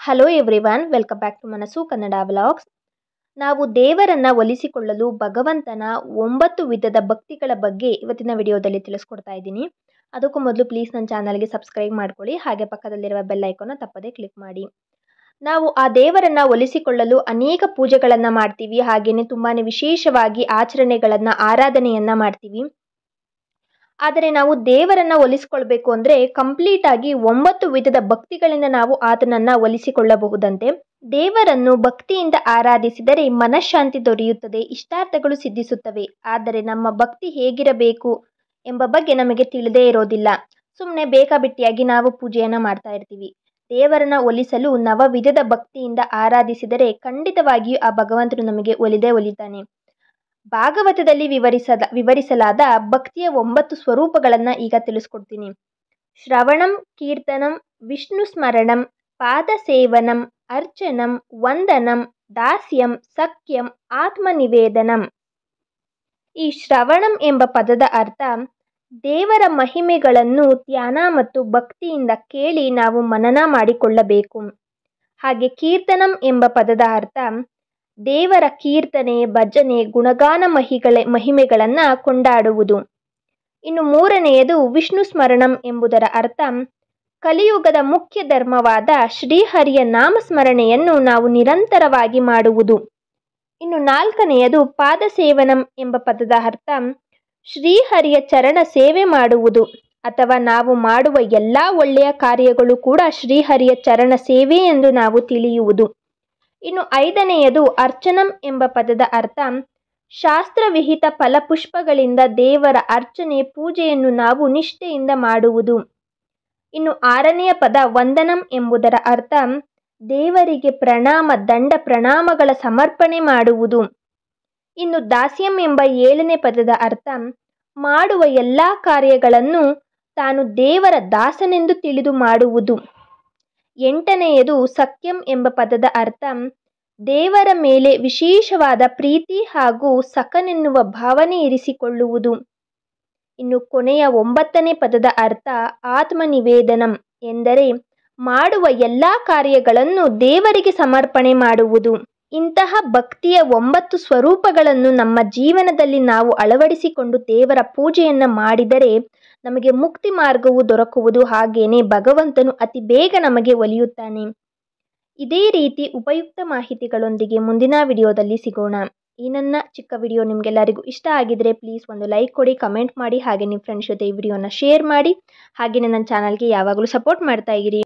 hello everyone welcome back to Manassu Kannada vlogs ನಾವು ದೇವರನ್ನು ಒಲಿಸಿಕೊಳ್ಳಲು ಭಗವಂತನ ಒಂಬತ್ತು ವಿಧದ ಭಕ್ತಿಗಳ ಬಗ್ಗೆ ಇವತ್ತಿನ ವಿಡಿಯೋದಲ್ಲಿ ತಿಳಿಸ್ಕೊಡ್ತಾ ಇದ್ದೀನಿ ಅದಕ್ಕೂ ಮೊದಲು ಪ್ಲೀಸ್ ನನ್ನ ಚಾನಲ್ಗೆ ಸಬ್ಸ್ಕ್ರೈಬ್ ಮಾಡ್ಕೊಳ್ಳಿ ಹಾಗೆ ಪಕ್ಕದಲ್ಲಿರುವ ಬೆಲ್ ಐಕಾನ್ನ ತಪ್ಪದೇ ಕ್ಲಿಕ್ ಮಾಡಿ ನಾವು ಆ ದೇವರನ್ನು ಒಲಿಸಿಕೊಳ್ಳಲು ಅನೇಕ ಪೂಜೆಗಳನ್ನು ಮಾಡ್ತೀವಿ ಹಾಗೆಯೇ ತುಂಬಾ ವಿಶೇಷವಾಗಿ ಆಚರಣೆಗಳನ್ನು ಆರಾಧನೆಯನ್ನು ಮಾಡ್ತೀವಿ ಆದರೆ ನಾವು ದೇವರನ್ನ ಒಲಿಸಿಕೊಳ್ಬೇಕು ಅಂದರೆ ಕಂಪ್ಲೀಟ್ ಆಗಿ ಒಂಬತ್ತು ವಿಧದ ಭಕ್ತಿಗಳಿಂದ ನಾವು ಆತನನ್ನ ಒಲಿಸಿಕೊಳ್ಳಬಹುದಂತೆ ದೇವರನ್ನು ಭಕ್ತಿಯಿಂದ ಆರಾಧಿಸಿದರೆ ಮನಃಶಾಂತಿ ದೊರೆಯುತ್ತದೆ ಇಷ್ಟಾರ್ಥಗಳು ಸಿದ್ಧಿಸುತ್ತವೆ ಆದರೆ ನಮ್ಮ ಭಕ್ತಿ ಹೇಗಿರಬೇಕು ಎಂಬ ಬಗ್ಗೆ ನಮಗೆ ತಿಳಿದೇ ಇರೋದಿಲ್ಲ ಸುಮ್ಮನೆ ಬೇಕಾಬಿಟ್ಟಿಯಾಗಿ ನಾವು ಪೂಜೆಯನ್ನು ಮಾಡ್ತಾ ಇರ್ತೀವಿ ದೇವರನ್ನ ಒಲಿಸಲು ನವ ವಿಧದ ಭಕ್ತಿಯಿಂದ ಆರಾಧಿಸಿದರೆ ಖಂಡಿತವಾಗಿಯೂ ಆ ಭಗವಂತನು ನಮಗೆ ಒಲಿದೇ ಒಲಿತಾನೆ ಭಾಗವತದಲ್ಲಿ ವಿವರಿಸದ ವಿವರಿಸಲಾದ ಭಕ್ತಿಯ ಒಂಬತ್ತು ಸ್ವರೂಪಗಳನ್ನು ಈಗ ತಿಳಿಸ್ಕೊಡ್ತೀನಿ ಶ್ರವಣಂ ಕೀರ್ತನಂ ವಿಷ್ಣು ಸ್ಮರಣಂ ಪಾದಸೇವನಂ ಅರ್ಚನಂ ವಂದನಂ ದಾಸ್ಯಂ ಸಖ್ಯಂ ಆತ್ಮನಿವೇದನಂ ಈ ಶ್ರವಣಂ ಎಂಬ ಪದದ ಅರ್ಥ ದೇವರ ಮಹಿಮೆಗಳನ್ನು ಧ್ಯಾನ ಮತ್ತು ಭಕ್ತಿಯಿಂದ ಕೇಳಿ ನಾವು ಮನನ ಮಾಡಿಕೊಳ್ಳಬೇಕು ಹಾಗೆ ಕೀರ್ತನಂ ಎಂಬ ಪದದ ಅರ್ಥ ದೇವರ ಕೀರ್ತನೆ ಭಜನೆ ಗುಣಗಾನ ಮಹಿಗಳ ಮಹಿಮೆಗಳನ್ನು ಕೊಂಡಾಡುವುದು ಇನ್ನು ಮೂರನೆಯದು ವಿಷ್ಣು ಸ್ಮರಣಂ ಎಂಬುದರ ಅರ್ಥ ಕಲಿಯುಗದ ಮುಖ್ಯ ಧರ್ಮವಾದ ಶ್ರೀಹರಿಯ ನಾಮಸ್ಮರಣೆಯನ್ನು ನಾವು ನಿರಂತರವಾಗಿ ಮಾಡುವುದು ಇನ್ನು ನಾಲ್ಕನೆಯದು ಪಾದಸೇವನಂ ಎಂಬ ಪದದ ಅರ್ಥ ಶ್ರೀಹರಿಯ ಚರಣ ಸೇವೆ ಮಾಡುವುದು ಅಥವಾ ನಾವು ಮಾಡುವ ಎಲ್ಲ ಒಳ್ಳೆಯ ಕಾರ್ಯಗಳು ಕೂಡ ಶ್ರೀಹರಿಯ ಚರಣ ಸೇವೆ ಎಂದು ನಾವು ತಿಳಿಯುವುದು ಇನ್ನು ಐದನೆಯದು ಅರ್ಚನಂ ಎಂಬ ಪದದ ಅರ್ಥ ಶಾಸ್ತ್ರವಿಹಿತ ಫಲಪುಷ್ಪಗಳಿಂದ ದೇವರ ಅರ್ಚನೆ ಪೂಜೆಯನ್ನು ನಾವು ನಿಷ್ಠೆಯಿಂದ ಮಾಡುವುದು ಇನ್ನು ಆರನೆಯ ಪದ ವಂದನಂ ಎಂಬುದರ ಅರ್ಥ ದೇವರಿಗೆ ಪ್ರಣಾಮ ದಂಡ ಪ್ರಣಾಮಗಳ ಸಮರ್ಪಣೆ ಮಾಡುವುದು ಇನ್ನು ದಾಸ್ಯಂ ಎಂಬ ಏಳನೇ ಪದದ ಅರ್ಥ ಮಾಡುವ ಎಲ್ಲ ಕಾರ್ಯಗಳನ್ನು ತಾನು ದೇವರ ದಾಸನೆಂದು ತಿಳಿದು ಮಾಡುವುದು ಎಂಟನೆಯದು ಸಖ್ಯಂ ಎಂಬ ಪದದ ಅರ್ಥ ದೇವರ ಮೇಲೆ ವಿಶೇಷವಾದ ಪ್ರೀತಿ ಹಾಗೂ ಸಖನೆನ್ನುವ ಭಾವನೆ ಇರಿಸಿಕೊಳ್ಳುವುದು ಇನ್ನು ಕೊನೆಯ ಒಂಬತ್ತನೇ ಪದದ ಅರ್ಥ ಆತ್ಮನಿವೇದನಂ ಎಂದರೆ ಮಾಡುವ ಎಲ್ಲ ಕಾರ್ಯಗಳನ್ನು ದೇವರಿಗೆ ಸಮರ್ಪಣೆ ಮಾಡುವುದು ಇಂತಹ ಭಕ್ತಿಯ ಒಂಬತ್ತು ಸ್ವರೂಪಗಳನ್ನು ನಮ್ಮ ಜೀವನದಲ್ಲಿ ನಾವು ಅಳವಡಿಸಿಕೊಂಡು ದೇವರ ಪೂಜೆಯನ್ನು ಮಾಡಿದರೆ ನಮಗೆ ಮುಕ್ತಿ ಮಾರ್ಗವು ದೊರಕುವುದು ಹಾಗೇನೆ ಭಗವಂತನು ಅತಿ ಬೇಗ ನಮಗೆ ಒಲಿಯುತ್ತಾನೆ ಇದೇ ರೀತಿ ಉಪಯುಕ್ತ ಮಾಹಿತಿಗಳೊಂದಿಗೆ ಮುಂದಿನ ವಿಡಿಯೋದಲ್ಲಿ ಸಿಗೋಣ ಈ ನನ್ನ ಚಿಕ್ಕ ವಿಡಿಯೋ ನಿಮಗೆಲ್ಲರಿಗೂ ಇಷ್ಟ ಆಗಿದ್ರೆ ಪ್ಲೀಸ್ ಒಂದು ಲೈಕ್ ಕೊಡಿ ಕಮೆಂಟ್ ಮಾಡಿ ಹಾಗೆ ನಿಮ್ಮ ಫ್ರೆಂಡ್ಸ್ ಜೊತೆ ಈ ವಿಡಿಯೋನ ಶೇರ್ ಮಾಡಿ ಹಾಗೆಯೇ ನನ್ನ ಚಾನಲ್ಗೆ ಯಾವಾಗಲೂ ಸಪೋರ್ಟ್ ಮಾಡ್ತಾ ಇರಿ